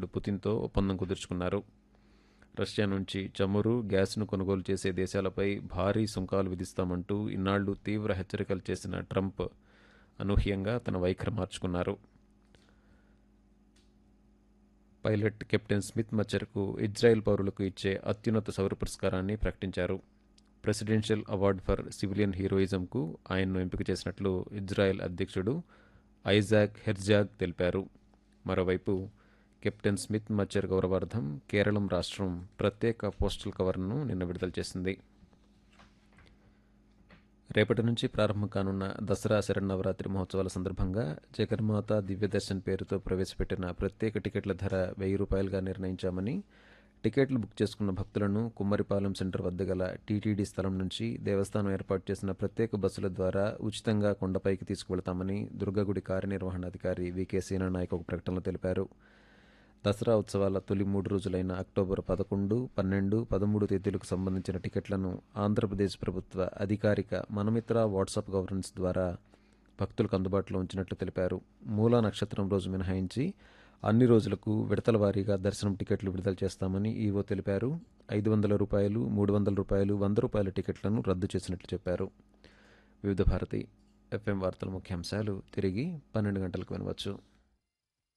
అధ్యక్షుడు పుతిన్తో ఒప్పందం కుదుర్చుకున్నారు రష్యా నుంచి చమురు గ్యాస్ను కొనుగోలు చేసే దేశాలపై భారీ సుంకాలు విధిస్తామంటూ ఇన్నాళ్లు తీవ్ర హెచ్చరికలు చేసిన ట్రంప్ అనూహ్యంగా తన వైఖరి మార్చుకున్నారు పైలట్ కెప్టెన్ స్మిత్ మచ్చర్కు ఇజ్రాయెల్ పౌరులకు ఇచ్చే అత్యున్నత సౌర పురస్కారాన్ని ప్రకటించారు ప్రెసిడెన్షియల్ అవార్డు ఫర్ సివిలియన్ హీరోయిజంకు ఆయన్ను ఎంపిక చేసినట్లు ఇజ్రాయెల్ అధ్యక్షుడు ఐజాక్ హెర్జాగ్ తెలిపారు మరోవైపు కెప్టెన్ స్మిత్ మచ్చర్ గౌరవార్థం కేరళం రాష్ట్రం ప్రత్యేక పోస్టల్ కవర్ను నిన్న విడుదల చేసింది రేపటి నుంచి ప్రారంభం కానున్న దసరా శరన్నవరాత్రి మహోత్సవాల సందర్భంగా జగన్మాత దివ్యదర్శన్ పేరుతో ప్రవేశపెట్టిన ప్రత్యేక టికెట్ల ధర వెయ్యి రూపాయలుగా నిర్ణయించామని టికెట్లు బుక్ చేసుకున్న భక్తులను కుమ్మరిపాలెం సెంటర్ వద్ద గల టీటీడీ స్థలం నుంచి దేవస్థానం ఏర్పాటు చేసిన ప్రత్యేక బస్సుల ద్వారా ఉచితంగా కొండపైకి తీసుకువెళతామని దుర్గగుడి కార్యనిర్వహణాధికారి వికే సీనానాయక్ ఒక ప్రకటనలో తెలిపారు దసరా ఉత్సవాల తొలి మూడు రోజులైన అక్టోబర్ పదకొండు పన్నెండు పదమూడు తేదీలకు సంబంధించిన టికెట్లను ఆంధ్రప్రదేశ్ ప్రభుత్వ అధికారిక మనమిత్ర వాట్సాప్ గవర్నెన్స్ ద్వారా భక్తులకు అందుబాటులో ఉంచినట్లు తెలిపారు మూలా నక్షత్రం రోజు మినహాయించి అన్ని రోజులకు విడతల వారీగా దర్శనం టికెట్లు విడుదల చేస్తామని ఈవో తెలిపారు ఐదు వందల రూపాయలు మూడు వందల రూపాయలు వంద రూపాయల టికెట్లను రద్దు చేసినట్లు చెప్పారు వివిధ భారతి ఎఫ్ఎం వార్తల ముఖ్యాంశాలు తిరిగి పన్నెండు గంటలకు వినవచ్చు